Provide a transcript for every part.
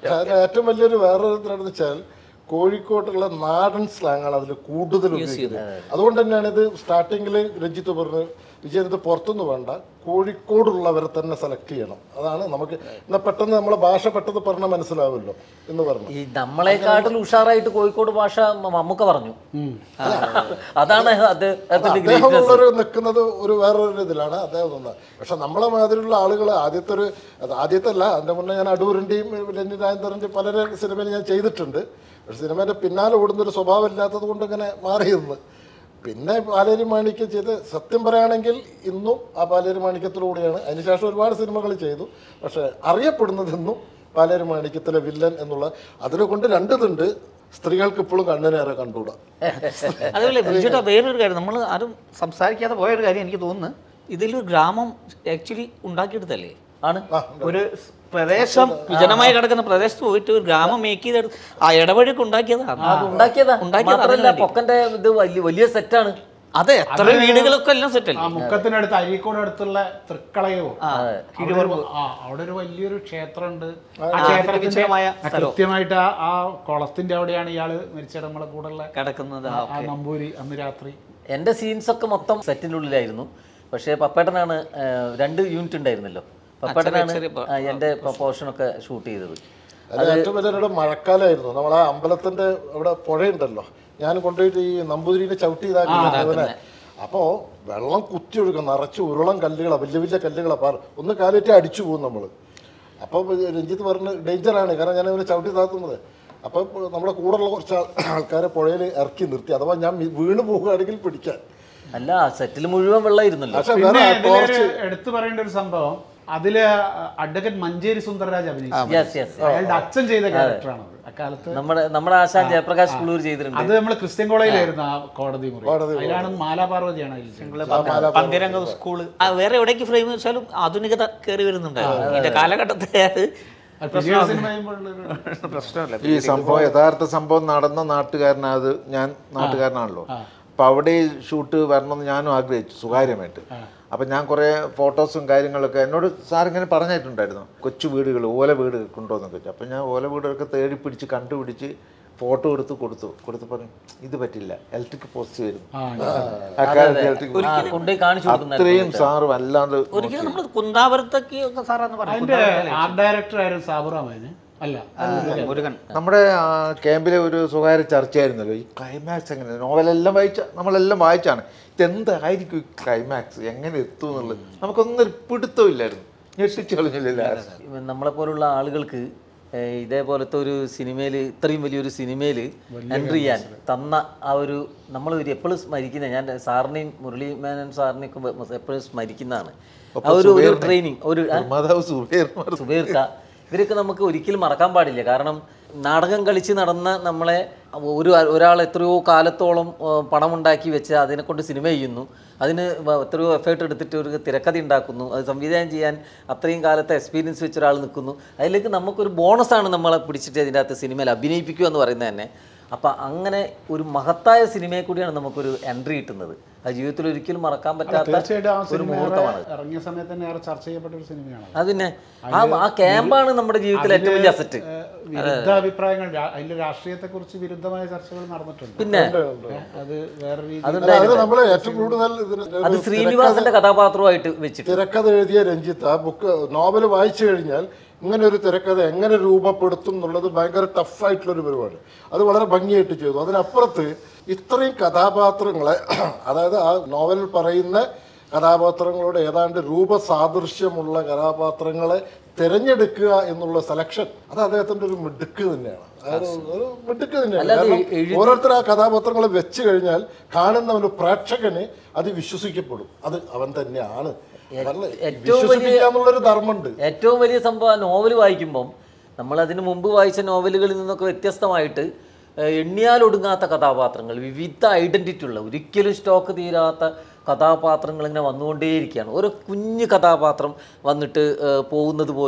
അതിന് ഏറ്റവും വലിയൊരു വേറൊരു എന്താണെന്ന് വെച്ചാൽ കോഴിക്കോട്ടുള്ള നാടൻ സ്ലാങ് ആണ് അതിൽ കൂടുതൽ ഉപയോഗിക്കുന്നത് അതുകൊണ്ട് തന്നെയാണ് ഇത് സ്റ്റാർട്ടിങ്ങിൽ രഞ്ജിത്ത് പറഞ്ഞു വിജയൻ ഇത് പുറത്തുനിന്ന് വേണ്ട കോഴിക്കോടുള്ളവരെ തന്നെ സെലക്ട് ചെയ്യണം അതാണ് നമുക്ക് എന്നാൽ പെട്ടെന്ന് നമ്മളെ ഭാഷ പെട്ടെന്ന് പറഞ്ഞാൽ മനസ്സിലാവുമല്ലോ എന്ന് പറഞ്ഞു ഈ നമ്മളെക്കാട്ടിൽ ഉഷാറായിട്ട് കോഴിക്കോട് ഭാഷ മ- മമ്മൂക്ക പറഞ്ഞു ആ, അതാണ് അത് അതിന്റെ അദ്ദേഹം ഗ്രേറ്റ്നസ് ഉള്ളൊരു നിൽക്കുന്നത് ഒരു വേറൊരു ഇതിലാണ് അദ്ദേഹം നിന്നത് പക്ഷെ നമ്മളെ മാതിരിയുള്ള ആളുകൾ ആദ്യത്തെ ഒരു അത് ആദ്യത്തെ അല്ല അതിന്റെ മുന്നേ ഞാൻ അടൂരിൻ്റെയും ലെനി രാജേന്ദ്രൻ്റെയും പല സിനിമയിൽ ഞാൻ ചെയ്തിട്ടുണ്ട് പക്ഷെ സിനിമേൻ്റെ പിന്നാലെ ഓടുന്നൊരു സ്വഭാവം ഇല്ലാത്തത് കൊണ്ട് ഇങ്ങനെ മാറിയിരുന്നു പിന്നെ പാലേരി മാണിക്യം ചെയ്ത് സത്യം പറയുകയാണെങ്കിൽ ഇന്നും ആ പാലേരി മാണിക്യത്തിലൂടെയാണ് അതിനുശേഷം ഒരുപാട് സിനിമകൾ ചെയ്തു പക്ഷെ അറിയപ്പെടുന്നത് ഇന്നും പാലേരി മാണിക്യത്തിലെ വില്ലൻ എന്നുള്ള അതിനെ കൊണ്ട് രണ്ടിതുണ്ട് സ്ത്രീകൾക്ക് ഇപ്പോഴും കണ്ണിനേറെ കണ്ടുകൂടാ അതുപോലെ ബിജുട്ടാ വേറൊരു കാര്യം നമ്മൾ ആരും സംസാരിക്കാതെ പോയൊരു കാര്യം എനിക്ക് തോന്നുന്നു ഇതിലൊരു ഗ്രാമം ആക്ച്വലി ഉണ്ടാക്കിയെടുത്തല്ലേ ആണ് ഒരു സ് പ്രദേശം വിജനമായി കിടക്കുന്ന പ്രദേശത്ത് പോയിട്ട് ഒരു ഗ്രാമം മേക്ക് ചെയ്തെടുത്ത് ആ ഇടവഴിയൊക്കെ ഉണ്ടാക്കിയതാണ് അത് ഉണ്ടാക്കിയതാ ഉണ്ടാക്കിയത് മാത്രല്ല അതിന് പൊക്കന്റെ ഇത് വലിയ വലിയ സെറ്റാണ് അതെ എത്ര വീടുകളൊക്കെ എല്ലാം സെറ്റ് ആ അല്ലേ മുക്കത്തിനടുത്ത് അരീക്കോട് അടുത്തുള്ള തൃക്കളയോ അവിടെ ഒരു- ആ അവിടെ ഒരു വലിയൊരു ക്ഷേത്രമുണ്ട് ആ ക്ഷേത്രത്തിന്റെ വിജയമായ ആ കൃത്യമായിട്ട് ആ ആ കുളത്തിന്റെ അവിടെയാണ് ഇയാള് മരിച്ചത് നമ്മളെ കൂടെ ഉള്ള കിടക്കുന്നത് ആ, ആ നമ്പൂരി അന്ന് രാത്രി എൻ്റെ സീൻസ് ഒക്കെ മൊത്തം സെറ്റിനുള്ളിലായിരുന്നു പക്ഷേ പപ്പേട്ടനാണ് ആ, രണ്ട് യൂണിറ്റ് ഉണ്ടായിരുന്നല്ലോ പപ്പേട്ടനാണ് ആ, എൻ്റെ പോർഷനൊക്കെ ഷൂട്ട് ചെയ്തത് അത് ഏറ്റവും വലിയൊരു മഴക്കാലമായിരുന്നു നമ്മളെ അമ്പലത്തിന്റെ അവിടെ പുഴയുണ്ടല്ലോ ഞാൻ കൊണ്ടുപോയിട്ട് ഈ നമ്പൂതിരിനെ ചവിട്ടി ഇതാക്കി അപ്പോ വെള്ളം കുത്തി ഒഴുകും നിറച്ച് ഉരുളം കല്ലുകളാ വലിയ വലിയ കല്ലുകളാ പാറ ഒന്ന് കാലേറ്റ് അടിച്ചു പോകും നമ്മള് അപ്പോൾ രഞ്ജിത്ത് പറഞ്ഞ് ഡേഞ്ചറാണ് കാരണം ഞാൻ ഇവരെ ചവിട്ടി താത്തുന്നത് അപ്പം നമ്മുടെ കൂടെയുള്ള കുറച്ച് ആൾ- ആൾക്കാരെ പുഴയിൽ ഇറക്കി നിർത്തി അഥവാ ഞാൻ വീ- വീണ് പോവുകയാണെങ്കിൽ പിടിക്കാൻ അല്ല സെറ്റിൽ മുഴുവൻ വെള്ളമായിരുന്നല്ലോ പക്ഷെ പിന്നെ വേറെ ഇതിലൊരു ടോർച്ച് എടുത്തു പറയേണ്ട ഒരു സംഭവം അതില് അഡ്വക്കേറ്റ് മഞ്ചേരി സുന്ദരരാജ് അഭിനയിച്ചു യെസ് യെസ് അയാളുടെ അച്ഛൻ ചെയ്ത ക്യാരക്ടറാണത് അക്കാലത്ത് നമ്മുടെ നമ്മുടെ ആശാൻ ജയപ്രകാശ് കുളൂർ ചെയ്തിട്ടുണ്ട് അത് നമ്മൾ ക്രിസ്ത്യൻ കോളേജിലായിരുന്നു ആ കോടതി മുറി അതിലാണ് മാലാപാർവതിയാണ് അതിൽ ചെയ്തത്. പന്തിരംഗ സ്കൂള് ആ വേറെ എവിടേക്ക് ഫ്രെയിം വെച്ചാലും ആധുനികത കയറി വരുന്നുണ്ടായിരുന്നു ഇതിന്റെ കാലഘട്ടത്തെ അത് അത് പിന്നീട് സിനിമ ചെയ്യുമ്പോഴുള്ളൊരു പ്രശ്നമല്ല ഈ സംഭവം യഥാർത്ഥ സംഭവം നടന്ന നാട്ടുകാരനത് ഞാൻ നാട്ടുകാരനാണല്ലോ അപ്പൊ അവിടെ ഈ ഷൂട്ട് വരണമെന്ന് ഞാനും ആഗ്രഹിച്ചു സ്വകാര്യമായിട്ട് അപ്പൊ ഞാൻ കുറെ ഫോട്ടോസും കാര്യങ്ങളൊക്കെ എന്നോട് സാർ ഇങ്ങനെ പറഞ്ഞിട്ടുണ്ടായിരുന്നു കൊച്ചു വീടുകൾ ഓല വീട് കൊണ്ടുവന്നൊക്കെ വെച്ചു അപ്പൊ ഞാൻ ഓല വീടുകളൊക്കെ തേടി പിടിച്ച് കണ്ടുപിടിച്ച് ഫോട്ടോ എടുത്ത് കൊടുത്തു കൊടുത്ത് പറഞ്ഞു ഇത് പറ്റില്ല ഇലക്ട്രിക് പോസ്റ്റ് വരും അക്കാലത്ത് ഇലക്ട്രിക് ആ, കൊണ്ടുപോയി കാണിച്ചു അത്രയും സാറ് വല്ലാണ്ട് ഒരിക്കലും നമ്മൾ കുന്താപുരത്തേക്ക് ഒക്കെ സാറാന്ന് അതിന്റെ പറഞ്ഞു ആർട്ട് ഡയറക്ടർ ആയിരുന്നു സാബുറാമന് അല്ല മുരുകൻ നമ്മുടെ ആ, ക്യാമ്പിലെ ഒരു സ്വകാര്യ ചർച്ചയായിരുന്നല്ലോ ഈ ക്ലൈമാക്സ് എങ്ങനെ നോവലെല്ലാം വായിച്ച നമ്മളെല്ലാം വായിച്ചാണ് ഇതെന്തായിരിക്കും ഈ ക്ലൈമാക്സ് എങ്ങനെ എത്തും എന്നുള്ളത് നമുക്കൊന്നും ഒരു പിടുത്തമില്ലായിരുന്നു ഞെട്ടിച്ചു കളഞ്ഞില്ല നമ്മളെ പോലുള്ള ആളുകൾക്ക് ഏഹ്, ഇതേപോലത്തെ ഒരു സിനിമയിൽ ഇത്രയും വലിയൊരു സിനിമയിൽ എൻട്രി ചെയ്യാൻ തന്ന ആ ഒരു നമ്മൾ ഒരു എപ്പോഴും സ്മരിക്കുന്ന ഞാൻ സാറിനെയും മുരളി മേനൻ സാറിനെയൊക്കെ എപ്പോഴും സ്മരിക്കുന്നതാണ് ആ ഒരു ഒരു ട്രെയിനിങ് ഒരു ആ, മാതാവ് സുബേർ സുബൈർക്ക ഇവരൊക്കെ നമുക്ക് ഒരിക്കലും മറക്കാൻ പാടില്ല കാരണം നാടകം കളിച്ച് നടന്ന നമ്മളെ ഒരു ഒരാൾ എത്രയോ കാലത്തോളം ആ, പണമുണ്ടാക്കി വെച്ച് അതിനെ കൊണ്ട് സിനിമ ചെയ്യുന്നു അതിന് വ- എത്രയോ എഫേർട്ട് എടുത്തിട്ട് ഒരു തിരക്കഥ ഉണ്ടാക്കുന്നു അത് സംവിധാനം ചെയ്യാൻ അത്രയും കാലത്തെ എക്സ്പീരിയൻസ് വെച്ച ഒരാൾ നിൽക്കുന്നു അതിലേക്ക് നമുക്കൊരു ബോണസാണ് നമ്മളെ പിടിച്ചിട്ട് ഇതിൻ്റെ അകത്ത് സിനിമയിൽ അഭിനയിപ്പിക്കുക എന്ന് പറയുന്നത് തന്നെ അപ്പം അങ്ങനെ ഒരു മഹത്തായ സിനിമയെ കൂടിയാണ് നമുക്കൊരു എൻട്രി കിട്ടുന്നത് അത് ജീവിതത്തിൽ ഒരിക്കലും മറക്കാൻ പറ്റാത്ത തീർച്ചയായിട്ടും ആ ഒരു സിനിമ മുഹൂർത്തമാണ് ഇറങ്ങിയ സമയത്ത് തന്നെ ഏറെ ചർച്ച ചെയ്യപ്പെട്ട ഒരു സിനിമയാണ് അതിനെ ആ ആ ക്യാമ്പാണ് നമ്മുടെ ജീവിതത്തിലെ ഏറ്റവും വലിയ അസറ്റ് വിരുദ്ധ അഭിപ്രായങ്ങൾ രാ- അതിലെ രാഷ്ട്രീയത്തെ കുറിച്ച് വിരുദ്ധമായ ചർച്ചകൾ നടന്നിട്ടുണ്ട് പിന്നെ ഏ, അത് വേറെ രീതി അതായത് നമ്മൾ ഏറ്റവും കൂടുതൽ ഇതിന് അത് ഒരു ശ്രീനിവാസന്റെ കഥാപാത്രമായിട്ട് വെച്ചിട്ട് തിരക്കഥ എഴുതിയ രഞ്ജിത്ത് ആ ബുക്ക് നോവൽ വായിച്ചു കഴിഞ്ഞാൽ ഇങ്ങനെ ഒരു തിരക്കഥ എങ്ങനെ രൂപപ്പെടുത്തും എന്നുള്ളത് ഭയങ്കര ടഫായിട്ടുള്ളൊരു പരിപാടി അത് വളരെ ഭംഗിയായിട്ട് ചെയ്തു അതിനപ്പുറത്ത് ഇത്രയും കഥാപാത്രങ്ങളെ അതായത് ആ നോവലിൽ പറയുന്ന കഥാപാത്രങ്ങളോട് ഏതാണ്ട് രൂപസാദൃശ്യമുള്ള കഥാപാത്രങ്ങളെ തിരഞ്ഞെടുക്കുക എന്നുള്ള സെലക്ഷൻ അത് അദ്ദേഹത്തിന്റെ ഒരു മിടുക്ക് തന്നെയാണ് അതായത് ഒരു മിടുക്ക് തന്നെയാണ് കാരണം ഓരോരുത്തർ ആ കഥാപാത്രങ്ങളെ വെച്ച് കഴിഞ്ഞാൽ കാണുന്നവന് പ്രേക്ഷകന് അത് വിശ്വസിക്കപ്പെടും അത് അവൻ തന്നെയാണ് അതല്ല, ഏറ്റവും വലിയ- വിശ്വസിപ്പിക്കാന്നുള്ളൊരു ധർമ്മമുണ്ട് ഏറ്റവും വലിയ സംഭവം നോവൽ വായിക്കുമ്പം നമ്മൾ അതിന് മുമ്പ് വായിച്ച നോവലുകളിൽ നിന്നൊക്കെ വ്യത്യസ്തമായിട്ട് ഏഹ്, എണ്ണിയാലൊടുങ്ങാത്ത കഥാപാത്രങ്ങൾ വിവിധ ഐഡന്റിറ്റി ഉള്ള ഒരിക്കലും സ്റ്റോക്ക് തീരാത്ത കഥാപാത്രങ്ങൾ ഇങ്ങനെ വന്നുകൊണ്ടേയിരിക്കുകയാണ് ഓരോ കുഞ്ഞു കഥാപാത്രം വന്നിട്ട് ഏഹ്, പോകുന്നത് പോലും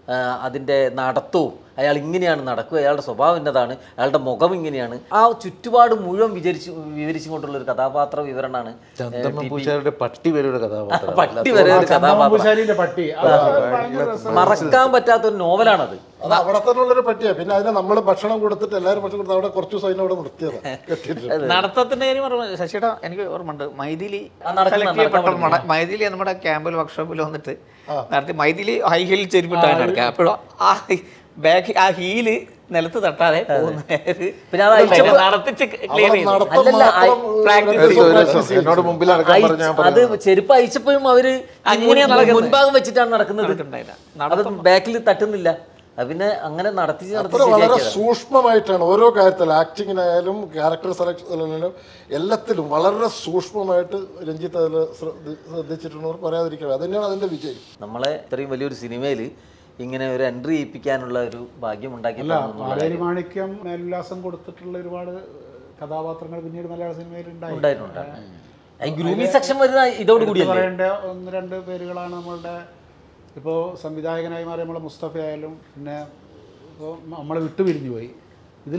ആ, അതിൻ്റെ നടത്തവും അയാൾ ഇങ്ങനെയാണ് നടക്കുക അയാളുടെ സ്വഭാവം എന്നതാണ് അയാളുടെ മുഖം ഇങ്ങനെയാണ് ആ ചുറ്റുപാട് മുഴുവൻ വിചരിച്ചു വിവരിച്ചും കൊണ്ടുള്ള ഒരു കഥാപാത്ര വിവരണമാണ് ചന്തമ്മ പൂശാരുടെ പട്ടി വരെ ഒരു കഥാപാത്രം പട്ടി വരെ ഒരു കഥാപാത്രം പൂശാരിന്റെ പട്ടി അത് ഭയങ്കര രസം. മറക്കാൻ പറ്റാത്ത ഒരു നോവലാണത് അത് അവിടെ തന്നെ ഉള്ളൊരു പറ്റിയാ പിന്നെ അതിനെ നമ്മൾ ഭക്ഷണം കൊടുത്തിട്ട് എല്ലാവരും ഭക്ഷണം കൊടുത്ത് അവിടെ കുറച്ച് ദിവസം അതിനെ അവിടെ നിർത്തിയതാ കെട്ടിട്ട് നടത്തത്തിന്റെ കാര്യം പറഞ്ഞു ശശിയുടെ എനിക്ക് ഓർമ്മയുണ്ട് മൈഥിലി ആ, നടക്കുന്ന- select ചെയ്യപ്പെട്ട മട- മൈഥിലി നമ്മുടെ ക്യാമ്പിൽ വർക്ക്ഷോപ്പിൽ വന്നിട്ട് നടത്തി മൈഥിലി ഹൈ ഹീൽ ചെരുപ്പിട്ടാണ് നടക്കുക അപ്പോഴും ആ ബാക്ക് ആ ഹീല് നിലത്ത് തട്ടാതെ പോകുന്ന ഒരു- പിന്നെ അത് അഴിച്ചപ്പോ- നടത്തിച്ച് ക്ലിയർ അവിടെ ചെയ്തു നടത്തം അല്ലല്ല, മാത്രം practice ഒരു ഒരു practice ദിവസം എന്നോട് മുമ്പിൽ നടക്കാൻ അയച്ച് പറഞ്ഞ ഞാൻ അത് പറഞ്ഞു ചെരുപ്പ് അയച്ചപ്പോഴും അവര് അങ്ങനെയാ മുൻ- നടക്കുന്നത്. മുൻഭാഗം വെച്ചിട്ടാണ് നടക്കുന്നത് നടക്കുന്നുണ്ടായില്ല. അത് ബാക്കിൽ തട്ടുന്നില്ല അത് പിന്നെ അങ്ങനെ നടത്തിച്ച് അത്ര നടത്തി വളരെ ശരിയാക്കിയതാണ്. സൂക്ഷ്മമായിട്ടാണ് ഓരോ കാര്യത്തിലും ആക്ടിങ്ങിനായാലും ക്യാരക്ടർ സെലക്ഷനിലും എല്ലാത്തിലും വളരെ സൂക്ഷ്മമായിട്ട് രഞ്ജിത്ത് അതിൽ ശ്രദ്ധിച്ചിട്ടുണ്ടെന്ന് പറയാതിരിക്കുക അത് തന്നെയാണ് അതിന്റെ വിജയം നമ്മളെ ഇത്രയും വലിയൊരു സിനിമയിൽ ഇങ്ങനെ ഒരു എൻട്രി ചെയ്യിപ്പിക്കാനുള്ള ഒരു ഭാഗ്യം ഉണ്ടാക്കി അല്ല തന്നു എന്നുള്ളത് പാലേരി മാണിക്യം മേലുല്ലാസം കൊടുത്തിട്ടുള്ള ഒരുപാട് കഥാപാത്രങ്ങൾ പിന്നീട് മലയാള സിനിമയിൽ ഉണ്ടായി ഉണ്ടായിട്ടുണ്ട് ഈ ഗ്രൂമിംഗ് സെക്ഷൻ വരുന്ന ഇതോടുകൂടിയല്ലേ പറയേണ്ട ഒന്ന് രണ്ട് പേരുകളാണ് നമ്മളുടെ ഇപ്പോൾ സംവിധായകനായി മാറിയ നമ്മളെ മുസ്തഫ ആയാലും പിന്നെ ഇപ്പോൾ നമ്മളെ വിട്ടുപിരിഞ്ഞു പോയി ഇതിൽ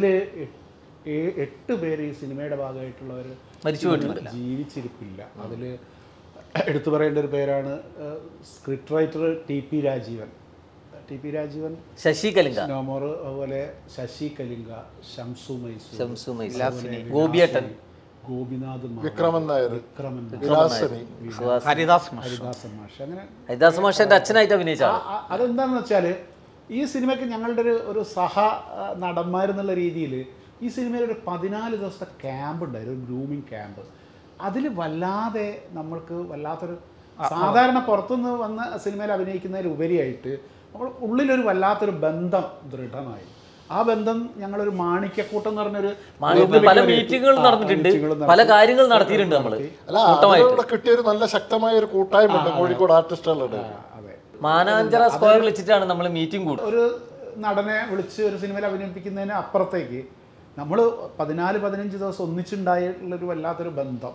എട്ട് പേര് ഈ സിനിമയുടെ ഭാഗമായിട്ടുള്ളവർ മരിച്ചു പോയിട്ടുണ്ട് ജീവിച്ചിരിപ്പില്ല അതിൽ എടുത്തു പറയേണ്ട ഒരു പേരാണ് script writer T P Rajeevan T P Rajeevan Sasi Kalinga no more അതുപോലെ ശശി കലിംഗ ഷംസു മൈസൂർ ഷംസു മൈസൂർ ഗോപിയേട്ടൻ ഗോപിനാഥ് മാധവ്, വിക്രമൻ നായർ വിക്രമൻ വിലാസനി ഹരിദാസ് മാഷ്. ഹരിദാസൻ മാഷ് അങ്ങനെ ഹരിദാസ് മാഷന്റെ അച്ഛനായിട്ട് അഭിനയിച്ചാണ് ആ- അതെന്താണെന്ന് വെച്ചാൽ ഈ സിനിമയ്ക്ക് ഞങ്ങളുടെ ഒരു ഒരു സഹ ആ, നടന്മാരെന്നുള്ള രീതിയിൽ ഈ സിനിമയിൽ ഒരു പതിനാല് ദിവസത്തെ ക്യാമ്പ് ഉണ്ടായിരുന്നു ഒരു ഗ്രൂമിങ് ക്യാമ്പ് അതിൽ വല്ലാതെ നമ്മൾക്ക് വല്ലാത്തൊരു സാധാരണ പുറത്തുനിന്ന് വന്ന സിനിമയിൽ അഭിനയിക്കുന്നതിൽ ഉപരിയായിട്ട് നമ്മൾ ഉള്ളിലൊരു വല്ലാത്തൊരു ബന്ധം ദൃഢമായി ആ ബന്ധം ഞങ്ങളൊരു മാണിക്യക്കൂട്ടം എന്ന് പറഞ്ഞൊരു മാണിക്യം പല മീറ്റിങ്ങുകളും നടന്നിട്ടുണ്ട് പല കാര്യങ്ങൾ നടത്തിയിട്ടുണ്ട് നമ്മള് അല്ല അതിലൂടെ കിട്ടിയ ഒരു നല്ല ശക്തമായ ഒരു കൂട്ടായ്മ കോഴിക്കോട് ആർട്ടിസ്റ്റുകളുടെ അതെ മാനാഞ്ചറ സ്ക്വയറിൽ വെച്ചിട്ടാണ് നമ്മൾ മീറ്റിംഗ് കൂടുന്നത് ഒരു നടനെ വിളിച്ച് ഒരു സിനിമയിൽ അഭിനയിപ്പിക്കുന്നതിന് അപ്പുറത്തേക്ക് നമ്മൾ പതിനാല് പതിനഞ്ച് ദിവസം ഒന്നിച്ചുണ്ടായിട്ടുള്ളൊരു വല്ലാത്തൊരു ബന്ധം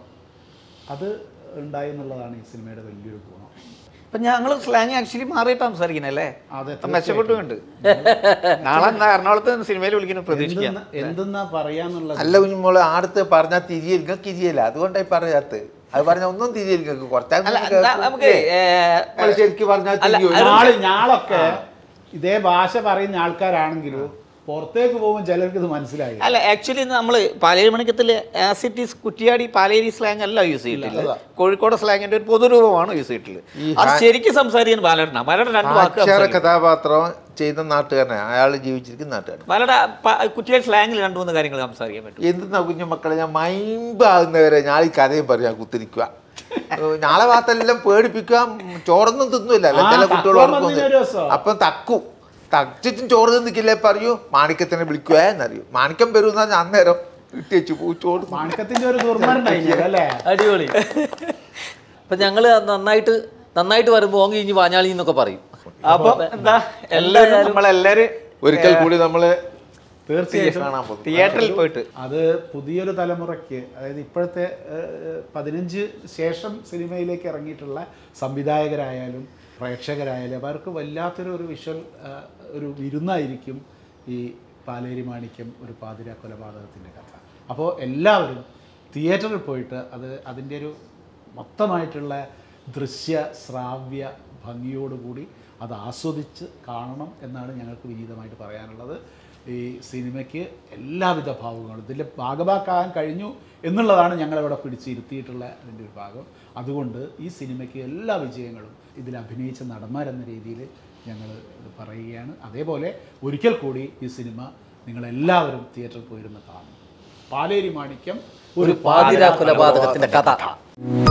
അത് ഉണ്ടായി എന്നുള്ളതാണ് ഈ സിനിമയുടെ വലിയൊരു ഗുണം ഇപ്പൊ ഞങ്ങൾ സ്ലാങ് ആക്ച്വലി മാറിയിട്ട് സംസാരിക്കുന്നല്ലേ അതെ, മെച്ചപ്പെട്ടുമുണ്ട് നാളെ എന്നാ എറണാകുളത്ത് സിനിമയിൽ വിളിക്കുന്ന പ്രതീക്ഷിക്കാം എന്തെന്ന് എന്തെന്നാ പറയാന്നുള്ളത് അല്ല കുഞ്ഞുമോള് ആടുത്ത് പറഞ്ഞാൽ തിരിയിരിക്കും തിരിയല്ല അതുകൊണ്ടായി പറയാത്ത അത് പറഞ്ഞ ഒന്നും തിരിയിരിക്കും കുറച്ചാൽ അല്ല ന- നമുക്ക് ഏ, ശരിക്കും പറഞ്ഞാൽ അല്ല, തിരിയോ നാളെ ഞാളൊക്കെ ഇതേ ഭാഷ പറയുന്ന ആൾക്കാരാണെങ്കിലും പുറത്തേക്ക് പോകുമ്പോൾ ചിലർക്ക് ഇത് മനസ്സിലായി അല്ല ആക്ച്വലി നമ്മൾ പാലേരി മണിക്കത്തിൽ ആസിറ്റീസ് കുറ്റിയാടി പാലേരി സ്ലാങ് അല്ല യൂസ് ചെയ്തിട്ടില്ല കോഴിക്കോട് സ്ലാങ്ങിന്റെ ഒരു പൊതുരൂപമാണ് യൂസ് ചെയ്തിട്ടുള്ളത് അത് ശരിക്കും സംസാരിക്കാൻ ബാലടന ബാലടൻ രണ്ട് വാക്ക് അക്ഷര സംസാരിക്കും. കഥാപാത്രം ചെയ്ത നാട്ടുകാരനാണ് അയാൾ ജീവിച്ചിരിക്കുന്ന നാട്ടുകാരൻ ബാലട പ- കുറ്റിയാടി സ്ലാങ്ങിൽ രണ്ട് മൂന്ന് കാര്യങ്ങൾ സംസാരിക്കാൻ പറ്റും എന്തെന്നാ കുഞ്ഞു മക്കളെ ഞാൻ മൈമ്പാകുന്നവരെ ഞാൻ ഈ കഥയും പറയാൻ കുത്തിരിക്കുക നാളെ ഭാഗത്തെല്ലാം പേടിപ്പിക്കുക ചോറൊന്നും തിന്നില്ല ആ, ചില കുട്ടികൾ തക്കുവൻ ഉറങ്ങുന്നു. വന്നതിന് ഒരു രസം. അപ്പം തക്കും തച്ചിട്ടും ചോറ് തിന്നിക്കില്ലേ പറയൂ മാണിക്കത്തിനെ വിളിക്കുക എന്നറിയൂ മാണിക്കം വരുന്ന ഞാൻ അന്നേരം ഇട്ടി വെച്ച് പോ ചോറ് തിന്ന്. മാണിക്കത്തിന്റെ ഒരു ദുർമരണം അല്ലേ അടിപൊളി അപ്പൊ ഞങ്ങള് നന്നായിട്ട് നന്നായിട്ട് വരുമ്പോ ഓങ്ങി ഇഞ്ഞ് വാഞ്ഞാളി എന്നൊക്കെ പറയും അപ്പൊ എന്താ എല്ലാവരും നമ്മളെല്ലാരും ഒരിക്കൽ കൂടി നമ്മള് തീർച്ചയായിട്ടും കാണാൻ പോകും തിയേറ്ററിൽ പോയിട്ട് അത് പുതിയൊരു തലമുറയ്ക്ക് അതായത് ഇപ്പോഴത്തെ ഏഹ്, പതിനഞ്ച് ശേഷം സിനിമയിലേക്ക് ഇറങ്ങിയിട്ടുള്ള സംവിധായകരായാലും പ്രേക്ഷകരായാലും അവർക്ക് വല്ലാത്തൊരു ഒരു വിഷ്വൽ ഏഹ്, ഒരു വിരുന്നായിരിക്കും ഈ പാലേരി മാണിക്യം ഒരു പാതിര കൊലപാതകത്തിൻ്റെ കഥ അപ്പോൾ എല്ലാവരും തിയേറ്ററിൽ പോയിട്ട് അത് അതിൻ്റെ ഒരു മൊത്തമായിട്ടുള്ള ദൃശ്യ ശ്രാവ്യ ഭംഗിയോടുകൂടി അത് ആസ്വദിച്ച് കാണണം എന്നാണ് ഞങ്ങൾക്ക് വിനീതമായിട്ട് പറയാനുള്ളത് ഈ സിനിമയ്ക്ക് എല്ലാവിധ ഭാവങ്ങളും ഇതിൽ ഭാഗമാക്കാൻ കഴിഞ്ഞു എന്നുള്ളതാണ് ഞങ്ങളിവിടെ പിടിച്ചിരുത്തിയിട്ടുള്ള അതിൻ്റെ ഒരു ഭാഗം അതുകൊണ്ട് ഈ സിനിമയ്ക്ക് എല്ലാ വിജയങ്ങളും ഇതിൽ അഭിനയിച്ച നടന്മാരെന്ന രീതിയിൽ ഞങ്ങൾ പറയുകയാണ് അതേപോലെ ഒരിക്കൽ കൂടി ഈ സിനിമ നിങ്ങളെല്ലാവരും തിയേറ്ററിൽ പോയിരുന്ന് കാണും പാലേരി മാണിക്യം ഒരു പാതിരാ കൊലപാതകത്തിന്റെ കഥ